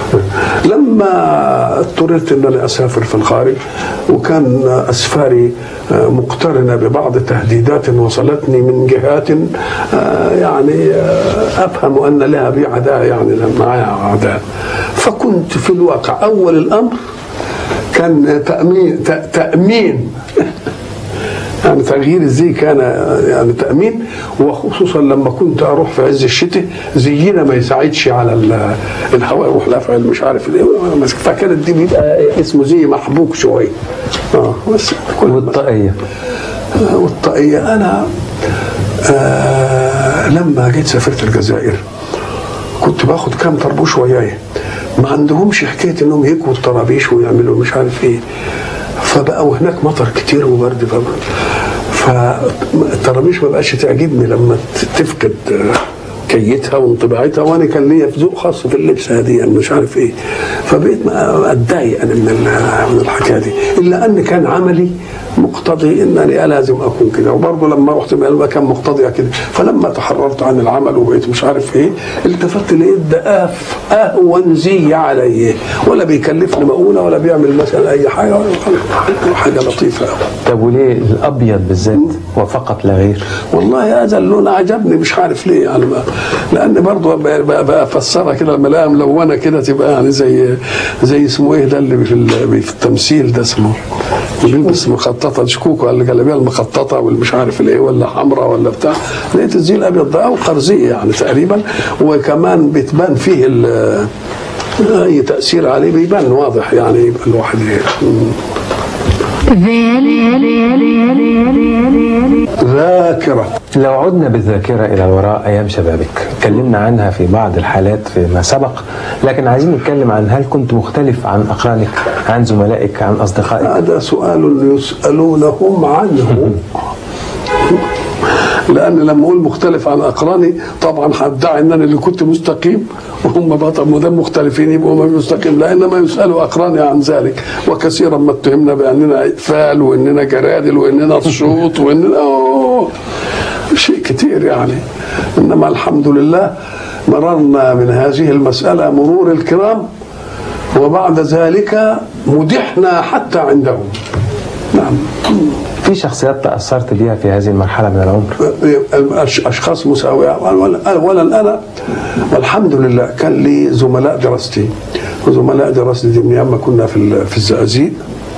لما اضطررت ان انا اسافر في الخارج وكان اسفاري آه، مقترنه ببعض تهديدات وصلتني من جهات آه، يعني آه، افهم ان لها بي عداء يعني معايا عداء فكنت في الواقع اول الامر كان تامين ت- تامين يعني تغيير الزي كان يعني تامين وخصوصا لما كنت اروح في عز الشتاء زينا ما يساعدش على ال- الهواء يروح لافع مش عارف ايه فكانت دي بيبقى اسمه زي محبوك شويه اه بس كل والطاقيه آه، والطاقيه انا آه لما جيت سافرت الجزائر كنت باخد كام طربوش وياي ما عندهمش حكايه انهم يكووا الطرابيش ويعملوا مش عارف ايه فبقوا هناك مطر كتير وبرد ف- فالطرابيش ما بقاش تعجبني لما ت- تفقد آه، كيتها وانطباعتها وانا كان ليا ذوق خاص في اللبس هذه يعني مش عارف ايه فبقيت ما- اتضايق انا من ال- من الحكايه دي الا ان كان عملي مقتضي انني لازم اكون كده وبرضه لما رحت مكان مقتضيه كده فلما تحررت عن العمل وبقيت مش عارف ايه التفت لقيت ده أف اهون زي علي ولا بيكلفني مؤونه ولا بيعمل مثلا اي حاجه ولا حاجه لطيفه قوي طب وليه الابيض بالذات وفقط لا غير؟ والله هذا اللون عجبني مش عارف ليه يعني ما لان برضه بفسرها كده لما الاقيها ملونه كده تبقى يعني زي زي اسمه ايه ده اللي في ال- في التمثيل ده اسمه بيلبس مخططه شكوك ولا الجلابيه المخططه والمش عارف الايه ولا حمراء ولا بتاع لقيت الزي الابيض ده او قرزيه يعني تقريبا وكمان بتبان فيه ال- اي تاثير عليه بيبان واضح يعني يبقى الواحد ذاكرة لو عدنا بالذاكرة إلى الوراء أيام شبابك اتكلمنا عنها في بعض الحالات فيما سبق لكن عايزين نتكلم عن هل كنت مختلف عن أقرانك عن زملائك عن أصدقائك هذا سؤال يسألونهم عنه لأن لما أقول مختلف عن أقراني طبعا هدعي أن أنا اللي كنت مستقيم وهم بقى طب ما دام مختلفين يبقوا هم مستقيم لأنما يسألوا أقراني عن ذلك وكثيرا ما اتهمنا بأننا إقفال وإننا جرادل وإننا الشوط وإننا أوه شيء كتير يعني إنما الحمد لله مررنا من هذه المسألة مرور الكرام وبعد ذلك مدحنا حتى عندهم نعم في شخصيات تأثرت بها في هذه المرحلة من العمر أش- اشخاص مساويه اولا أولاً انا والحمد لله كان لي زملاء دراستي وزملاء دراستي دي من ايام ما كنا في ال- في الزقازيق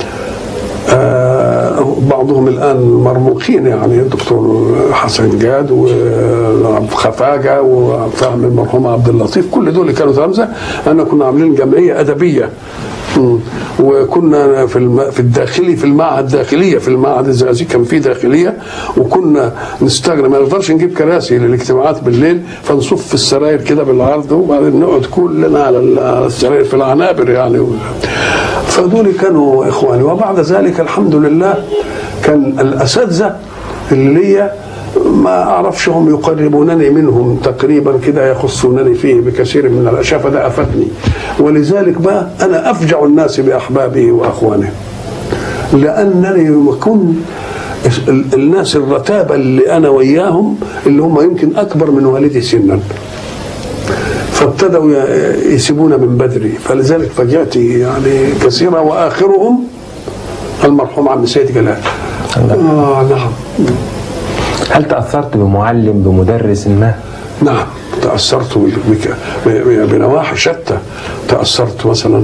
آه، بعضهم الان مرموقين يعني الدكتور حسن جاد وخفاجه وفهم المرحوم عبد اللطيف كل دول كانوا تلامذه انا كنا عاملين جمعيه ادبيه مم. وكنا في الم... في الداخلي في المعهد الداخليه في المعهد الزقازيق كان في داخليه وكنا نستغرب ما نقدرش نجيب كراسي للاجتماعات بالليل فنصف في السراير كده بالعرض وبعدين نقعد كلنا على ال- على السراير في العنابر يعني فدول كانوا اخواني وبعد ذلك الحمد لله كان الاساتذه اللي ليا ما اعرفش هم يقربونني منهم تقريبا كده يخصونني فيه بكثير من الاشياء فده افادني ولذلك بقى انا افجع الناس باحبابي واخواني لانني بكون ال- الناس الرتابه اللي انا وياهم اللي هم يمكن اكبر من والدي سنا فابتدوا ي- يسيبونا من بدري فلذلك فجأتي يعني كثيرة وآخرهم المرحوم عم سيد جلال آه نعم هل تأثرت بمعلم بمدرس ما نعم تأثرت بك ب- بنواحي شتى تأثرت مثلا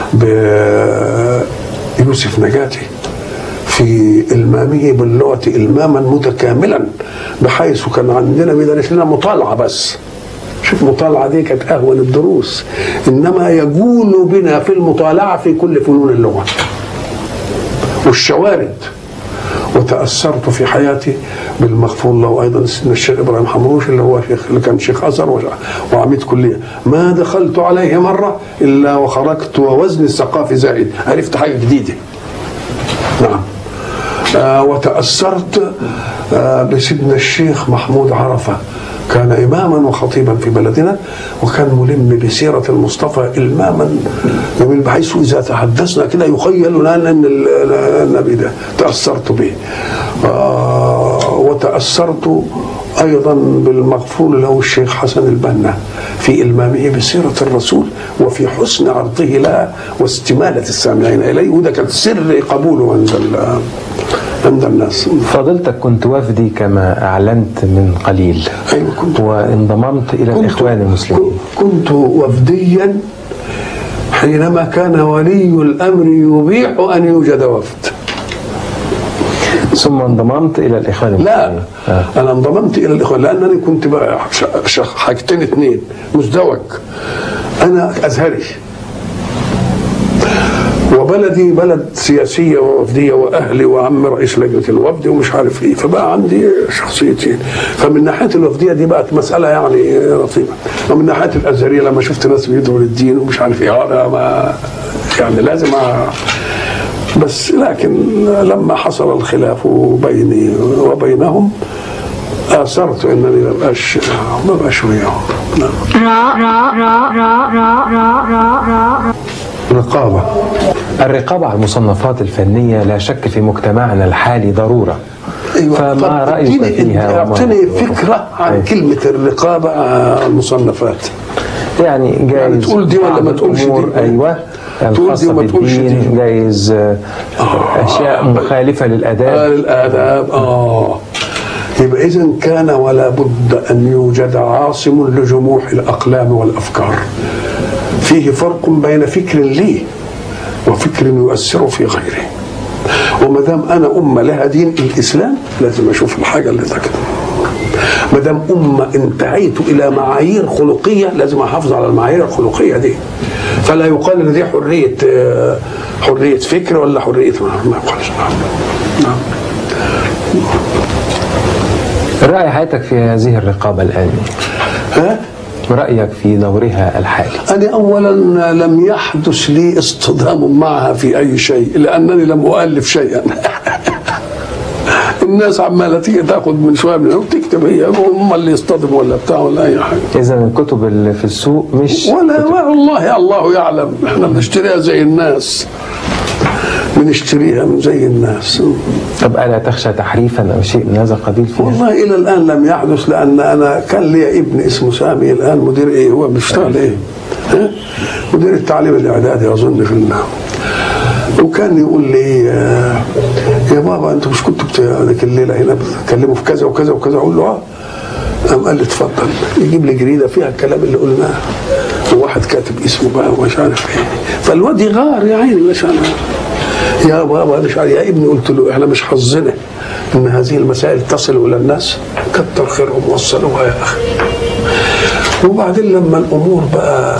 بيوسف نجاتي في إلمامه باللغة إلماما متكاملا بحيث كان عندنا بيدرس لنا مطالعة بس شوف مطالعة دي كانت أهون الدروس إنما يجول بنا في المطالعة في كل فنون اللغة والشوارد وتأثرت في حياتي بالمغفور له أيضا سيدنا الشيخ إبراهيم حمروش اللي هو شيخ اللي كان شيخ أزهر وش- وعميد كلية ما دخلت عليه مرة إلا وخرجت ووزني الثقافي زائد عرفت حاجة جديدة نعم آه وتأثرت آه بسيدنا الشيخ محمود عرفة كان إماما وخطيبا في بلدنا وكان ملم بسيرة المصطفى إلماما جميل بحيث إذا تحدثنا كده يخيل لنا أن ال- النبي ده تأثرت به آه وتأثرت أيضا بالمغفور له الشيخ حسن البنا في إلمامه بسيرة الرسول وفي حسن عرضه لها واستمالة السامعين إليه وده كان سر قبوله عند ال- عند الناس فضلتك كنت وفدي كما أعلنت من قليل أيوة كنت وانضممت إلى الإخوان المسلمين كنت وفديا حينما كان ولي الأمر يبيح أن يوجد وفد ثم انضممت إلى الإخوان لا المسلمين آه. انا انضممت الى الاخوان لانني كنت بقى ش- ش- حاجتين اثنين مزدوج انا ازهري وبلدي بلد سياسيه ووفديه واهلي وعم رئيس لجنه الوفد ومش عارف ايه فبقى عندي شخصيتين فمن ناحيه الوفديه دي بقت مساله يعني لطيفه ومن ناحيه الازهريه لما شفت ناس بيدعوا للدين ومش عارف ايه انا ما يعني لازم أ- بس لكن لما حصل الخلاف بيني وبينهم اثرت انني ما بقاش ما بقاش وياهم نعم. رقابه الرقابة على المصنفات الفنية لا شك في مجتمعنا الحالي ضرورة ايوه فما طب رأيك اديني- فيها وما- اعطيني فكره عن أيوة. كلمه الرقابه على المصنفات يعني جايز يعني تقول دي ولا بعض ما تقولش دي؟ الأمور أيوة تقول دي الخاصة وما تقولش بالدين دي. جايز آه، أشياء مخالفة للأداب آه الآداب آه يبقى إذا كان ولا بد أن يوجد عاصم لجموح الأقلام والأفكار فيه فرق بين فكر لي وفكر يؤثر في غيره وما دام أنا أمة لها دين الإسلام لازم أشوف الحاجة اللي تكتب ما دام امه انتهيت الى معايير خلقيه لازم احافظ على المعايير الخلقيه دي فلا يقال ان دي حريه آه، حريه فكر ولا حريه ما ما يقالش نعم نعم رأي حياتك في هذه الرقابة الآن ها رأيك في دورها الحالي أنا أولا لم يحدث لي اصطدام معها في أي شيء لأنني لم أؤلف شيئا الناس عمالة تيجي تاخد من شوية من وتكتب هي هم اللي يصطدموا ولا بتاع ولا أي حاجة إذا الكتب اللي في السوق مش ولا والله الله يعلم احنا بنشتريها زي الناس بنشتريها من زي الناس طب ألا تخشى تحريفا أو شيء من هذا القبيل فيها؟ والله الى الان لم يحدث لان انا كان لي ابن اسمه سامي الان مدير ايه هو بيشتغل ايه؟ ها؟ مدير التعليم الاعدادي اظن في الله وكان يقول لي آه، يا بابا انتوا مش كنتوا بت- ذيك الليله هنا بتتكلموا في كذا وكذا وكذا اقول له اه قام قال لي اتفضل يجيب لي جريده فيها الكلام اللي قلناه وواحد كاتب اسمه بقى ومش عارف ايه فالواد يغار يا عيني مش عارف يا بابا مش عارف يا ابني قلت له احنا مش حظنا ان هذه المسائل تصل الى الناس كتر خيرهم وصلوها يا اخي وبعدين لما الامور بقى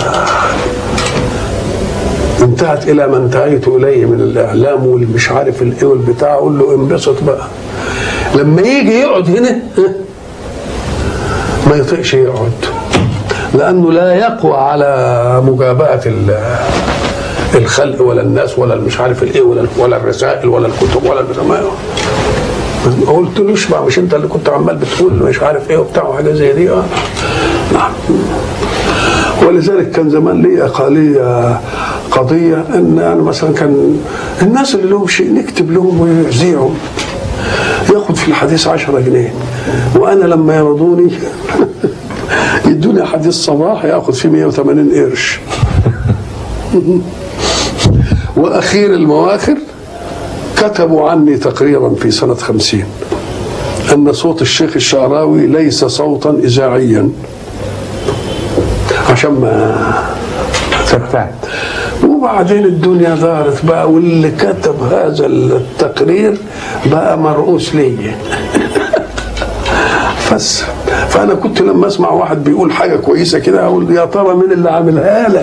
انتهت الى ما انتهيت اليه من الاعلام والمش عارف الايه والبتاع اقول له انبسط بقى لما يجي يقعد هنا ها، ما يطيقش يقعد لانه لا يقوى على مجابهه ال- الخلق ولا الناس ولا المش عارف الايه ولا ولا الرسائل ولا الكتب ولا البتاع ما ما قلتلوش بقى مش انت اللي كنت عمال بتقول مش عارف ايه وبتاع وحاجه زي دي اه نعم ولذلك كان زمان لي قضية قضية ان انا مثلا كان الناس اللي لهم شيء نكتب لهم ويذيعوا ياخد في الحديث 10 جنيه وانا لما يرضوني يدوني حديث صباح ياخد فيه 180 قرش واخير المواخر كتبوا عني تقريبا في سنة خمسين أن صوت الشيخ الشعراوي ليس صوتا إذاعيا عشان ما فتحت وبعدين الدنيا دارت بقى واللي كتب هذا التقرير بقى مرؤوس ليا بس فانا كنت لما اسمع واحد بيقول حاجه كويسه كده اقول يا ترى مين اللي عاملها لك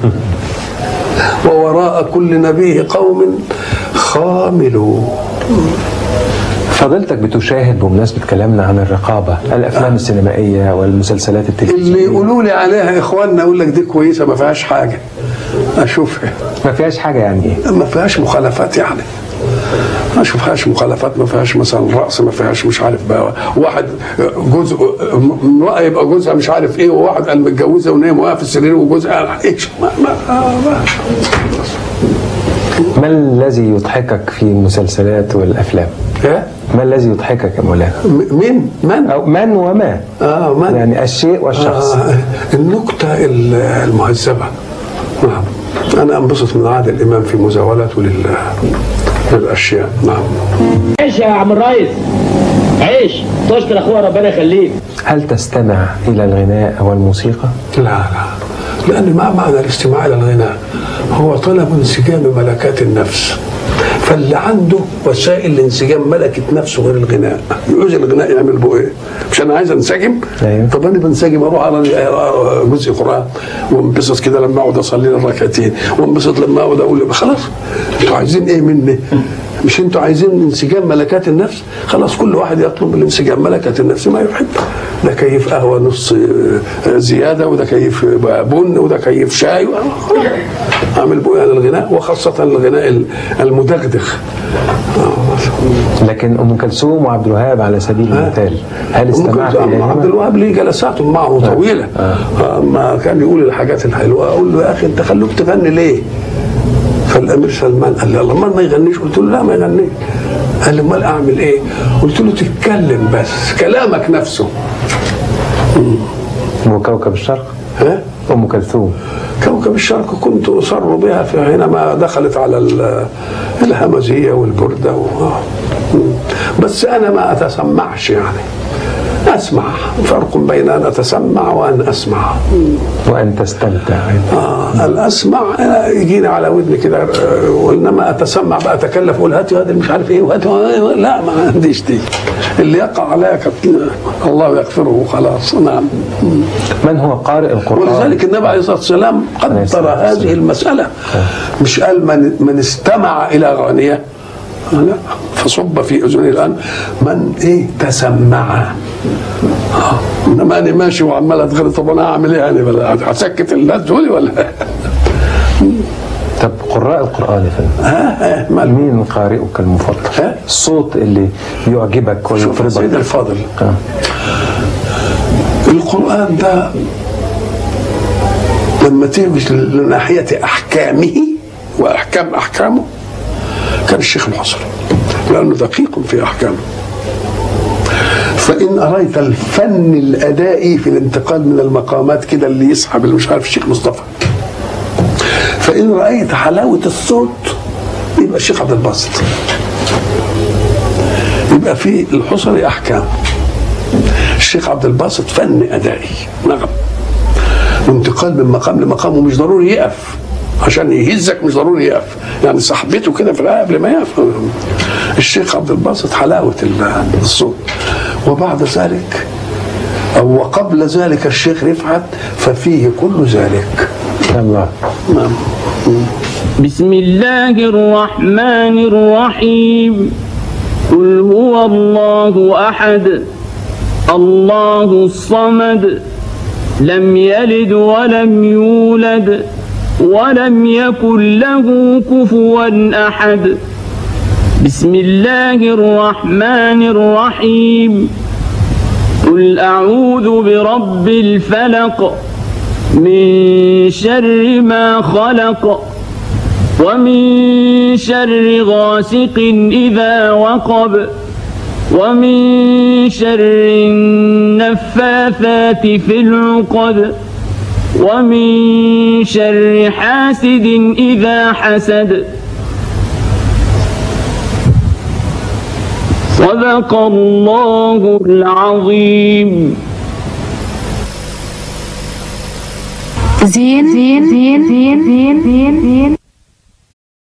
ووراء كل نبيه قوم خاملوا فضيلتك بتشاهد بمناسبة كلامنا عن الرقابة الأفلام السينمائية والمسلسلات اللي التلفزيونية يقولوا لي عليها اخواننا اقول لك دي كويسه ما فيهاش حاجه اشوفها ما فيهاش حاجة يعني إيه؟ ما فيهاش مخالفات يعني ما فيهاش مخالفات ما فيهاش مثلا رقص ما فيهاش مش عارف بقى واحد جزء امرأة يبقى جوزها مش عارف ايه وواحد قال متجوزه ونايم واقف في السرير وجوزها ايش ما ما ما ما الذي يضحكك في المسلسلات والأفلام؟ إيه؟ ما الذي يضحكك يا مولانا؟ م- مين؟ من؟ أو من وما؟ اه من؟ يعني الشيء والشخص آه النكتة ال- المهذبة نعم أنا أنبسط من عادل الإمام في مزاولته لل للأشياء نعم عيش يا عم الريس عيش تشكر اخويا ربنا يخليك هل تستمع إلى الغناء والموسيقى؟ لا لا لأن ما معنى الاستماع إلى الغناء هو طلب انسجام ملكات النفس فاللي عنده وسائل لانسجام ملكة نفسه غير الغناء يعوز الغناء يعمل به ايه؟ مش انا عايز انسجم أيوه. طب انا بنسجم اروح اقرا جزء قران وانبسط كده لما اقعد اصلي لي الركعتين وانبسط لما اقعد اقول خلاص انتوا عايزين ايه مني؟ مش انتوا عايزين انسجام ملكات النفس خلاص كل واحد يطلب الانسجام ملكات النفس ما يحب ده كيف قهوه نص آه، زياده وده كيف بن وده كيف شاي خلاص. اعمل بقى الغناء وخاصه الغناء المدغدغ لكن أم كلثوم وعبد الوهاب على سبيل المثال هل استمعت ممكن عبد إليهما؟ الوهاب ليه جلسات معه طويله آه. ما كان يقول الحاجات الحلوه اقول له يا اخي انت خلوك تغني ليه؟ فالامير سلمان قال لي الله امال ما يغنيش قلت له لا ما يغنيش قال لي امال اعمل ايه؟ قلت له تتكلم بس كلامك نفسه وكوكب الشرق ها؟ أم كلثوم كوكب الشرق كنت أصر بها في حينما دخلت على ال- الهمزية والبردة و... بس أنا ما أتسمعش يعني اسمع فرق بين ان اتسمع وان اسمع وان تستمتع آه الاسمع آه، يجيني على ودني كده آه، وانما اتسمع بقى اتكلف اقول هاتوا هذا مش عارف ايه وهاتوا لا ما عنديش دي اللي يقع عليا كت- الله يغفره وخلاص نعم من هو قارئ القران ولذلك النبي عليه الصلاه والسلام عليه قدر الصلاة هذه والسلام. المساله مش قال من من استمع الى اغانيه لا فصب في اذنه الان من ايه تسمع آه، انما انا ماشي وعمال اتغني طب انا هعمل ايه يعني ولا هسكت الناس دول ولا طب قراء القران يا فندم ها ها مال مين قارئك المفضل؟ ها؟ الصوت اللي يعجبك شوف يا سيدي ويطربك الفاضل آه. القرآن ده لما تيجي لناحية أحكامه وأحكام أحكامه كان الشيخ الحصري لأنه دقيق في أحكامه فإن أريت الفن الأدائي في الانتقال من المقامات كده اللي يسحب اللي مش عارف الشيخ مصطفى فإن رأيت حلاوة الصوت يبقى الشيخ عبد الباسط يبقى في الحصري أحكام الشيخ عبد الباسط فن ادائي نعم وانتقال من مقام لمقام ومش ضروري يقف عشان يهزك مش ضروري يقف يعني صاحبته كده في الآية قبل ما يقف الشيخ عبد الباسط حلاوة ال- الصوت وبعد ذلك أو وقبل ذلك الشيخ رفعت ففيه كل ذلك الله نعم بسم الله الرحمن الرحيم قل هو الله احد الله الصمد لم يلد ولم يولد ولم يكن له كفوا احد بسم الله الرحمن الرحيم قل اعوذ برب الفلق من شر ما خلق ومن شر غاسق إذا وقب ومن شر النفاثات في العقد ومن شر حاسد إذا حسد صدق الله العظيم زين زين زين زين زين زين زين